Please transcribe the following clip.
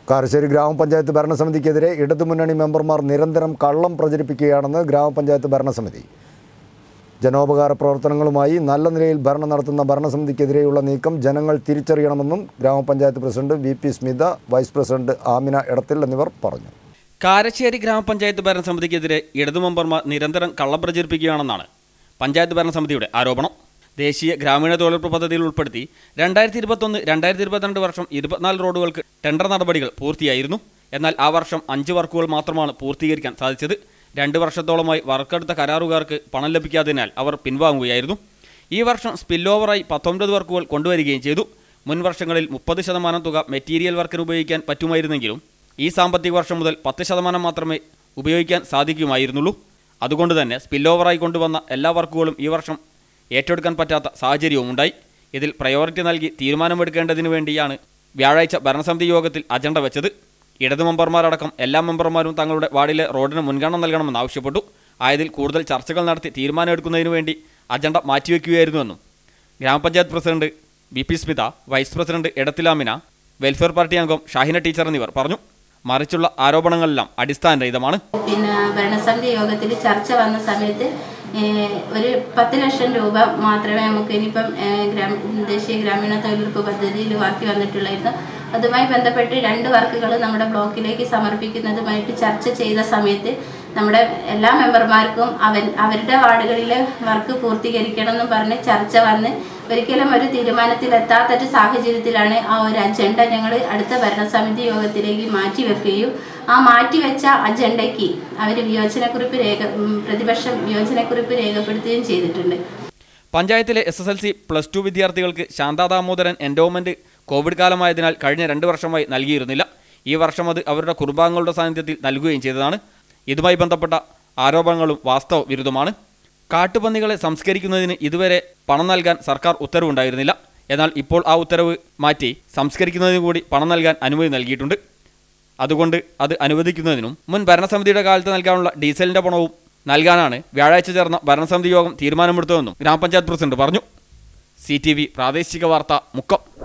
കാരശ്ശേരി ഗ്രാമപഞ്ചായത്ത് ഭരണസമിതിക്കെതിരെ ഇടതുമുന്നണി മെമ്പർമാർ നിരന്തരം കള്ളം പ്രചരിപ്പിക്കുകയാണെന്ന് ഗ്രാമപഞ്ചായത്ത് ഭരണസമിതി ജനോപകാര പ്രവർത്തനങ്ങളുമായി നല്ല നിലയിൽ ഭരണം നടത്തുന്ന ഭരണസമിതിക്കെതിരെയുള്ള നീക്കം ജനങ്ങൾ തിരിച്ചറിയണമെന്നും gramapanchayat president V P Smitha vice president Amina Edathil എന്നിവർ പറഞ്ഞു കാരശ്ശേരി ഗ്രാമപഞ്ചായത്ത് ഭരണസമിതിക്കെതിരെ ഇടതു മെമ്പർമാർ നിരന്തരം കള്ളം പ്രചരിപ്പിക്കുകയാണെന്നാണ് പഞ്ചായത്ത് ഭരണസമിതിയുടെ ആരോപണം ദേശീയ ഗ്രാമീണ തൊഴിലുറപ്പ് പദ്ധതിയിൽ ഉൾപ്പെടുത്തി രണ്ടായിരത്തി ഇരുപത്തൊന്ന് രണ്ടായിരത്തി ഇരുപത്തിരണ്ട് വർഷം ഇരുപത്തിനാല് റോഡുകൾക്ക് ടെൻഡർ നടപടികൾ പൂർത്തിയായിരുന്നു എന്നാൽ ആ വർഷം അഞ്ച് വർക്കുകൾ മാത്രമാണ് പൂർത്തീകരിക്കാൻ സാധിച്ചത് രണ്ട് വർഷത്തോളമായി വർക്കെടുത്ത കരാറുകാർക്ക് പണം ലഭിക്കാത്തതിനാൽ അവർ പിൻവാങ്ങുകയായിരുന്നു ഈ വർഷം സ്പിൽ ഓവറായി പത്തൊൻപത് വർക്കുകൾ കൊണ്ടുവരികയും ചെയ്തു മുൻ വർഷങ്ങളിൽ മുപ്പത് ശതമാനം തുക മെറ്റീരിയൽ വർക്കിന് ഉപയോഗിക്കാൻ പറ്റുമായിരുന്നെങ്കിലും ഈ സാമ്പത്തിക വർഷം മുതൽ പത്ത് ശതമാനം മാത്രമേ ഉപയോഗിക്കാൻ സാധിക്കുമായിരുന്നുള്ളൂ അതുകൊണ്ട് തന്നെ സ്പിൽ ഓവറായി കൊണ്ടുവന്ന എല്ലാ വർക്കുകളും ഈ വർഷം ഏറ്റെടുക്കാൻ പറ്റാത്ത സാഹചര്യവും ഉണ്ടായി ഇതിൽ പ്രയോറിറ്റി നൽകി തീരുമാനമെടുക്കേണ്ടതിനു വേണ്ടിയാണ് വ്യാഴാഴ്ച ഭരണസമിതി യോഗത്തിൽ അജണ്ട വെച്ചത് ഇടതു മെമ്പർമാരടക്കം എല്ലാ മെമ്പർമാരും തങ്ങളുടെ വാർഡിലെ റോഡിന് മുൻഗണന നൽകണമെന്ന് ആവശ്യപ്പെട്ടു ആയതിൽ കൂടുതൽ ചർച്ചകൾ നടത്തി തീരുമാനമെടുക്കുന്നതിനു വേണ്ടി അജണ്ട മാറ്റിവെക്കുകയായിരുന്നുവെന്നും gramapanchayat president B P Smitha vice president Edathil Amina welfare party അംഗം ഷാഹിന ടീച്ചർ എന്നിവർ പറഞ്ഞു മറിച്ചുള്ള ആരോപണങ്ങളെല്ലാം അടിസ്ഥാനരഹിതമാണ് പിന്നെ ഭരണസമിതി യോഗത്തിൽ ചർച്ച വന്ന സമയത്ത് ഏഹ്, ഒരു പത്ത് ലക്ഷം രൂപ മാത്രമേ നമുക്ക് ഇനിയിപ്പം ഏഹ്, ഗ്രാമ ദേശീയ ഗ്രാമീണ തൊഴിലുറപ്പ് പദ്ധതിയിൽ ബാക്കി വന്നിട്ടുള്ളായിരുന്നു അതുമായി ബന്ധപ്പെട്ട് രണ്ട് വർക്കുകൾ നമ്മുടെ ബ്ലോക്കിലേക്ക് സമർപ്പിക്കുന്നതുമായിട്ട് ചർച്ച ചെയ്ത സമയത്ത് നമ്മുടെ എല്ലാ മെമ്പർമാർക്കും അവൻ അവരുടെ വാർഡുകളിലെ വർക്ക് പൂർത്തീകരിക്കണമെന്നും പറഞ്ഞ് ചർച്ച വന്ന് ഒരിക്കലും ഒരു തീരുമാനത്തിലെത്താത്തൊരു സാഹചര്യത്തിലാണ് ആ ഒരു അജണ്ട ഞങ്ങൾ അടുത്ത ഭരണസമിതി യോഗത്തിലേക്ക് മാറ്റിവെക്കുകയും ആ മാറ്റിവെച്ച അജണ്ടയ്ക്ക് അവർ വിയോജനക്കുറിപ്പ് രേഖ ഉം, പ്രതിപക്ഷം വിയോജനക്കുറിപ്പ് രേഖപ്പെടുത്തുകയും ചെയ്തിട്ടുണ്ട് പഞ്ചായത്തിലെ S S L C plus two വിദ്യാർത്ഥികൾക്ക് ശാന്താ ദാമോദരൻ എൻഡോമെന്റ് കോവിഡ് കാലമായതിനാൽ കഴിഞ്ഞ രണ്ട് വർഷമായി നൽകിയിരുന്നില്ല ഈ വർഷം അത് അവരുടെ കുടുംബാംഗങ്ങളുടെ സാന്നിധ്യത്തിൽ നൽകുകയും ചെയ്തതാണ് ഇതുമായി ബന്ധപ്പെട്ട ആരോപണങ്ങളും വാസ്തവ വിരുദ്ധമാണ് കാട്ടുപന്നികളെ സംസ്കരിക്കുന്നതിന് ഇതുവരെ പണം നൽകാൻ സർക്കാർ ഉത്തരവുണ്ടായിരുന്നില്ല എന്നാൽ ഇപ്പോൾ ആ ഉത്തരവ് മാറ്റി സംസ്കരിക്കുന്നതിന് കൂടി പണം നൽകാൻ അനുമതി നൽകിയിട്ടുണ്ട് അതുകൊണ്ട് അത് അനുവദിക്കുന്നതിനും മുൻ ഭരണസമിതിയുടെ കാലത്ത് നൽകാനുള്ള ഡീസലിന്റെ പണവും നൽകാനാണ് വ്യാഴാഴ്ച ചേർന്ന ഭരണസമിതി യോഗം തീരുമാനമെടുത്തതെന്നും ഗ്രാമപഞ്ചായത്ത് പ്രസിഡന്റ് പറഞ്ഞു സി പ്രാദേശിക വാർത്ത മുക്കം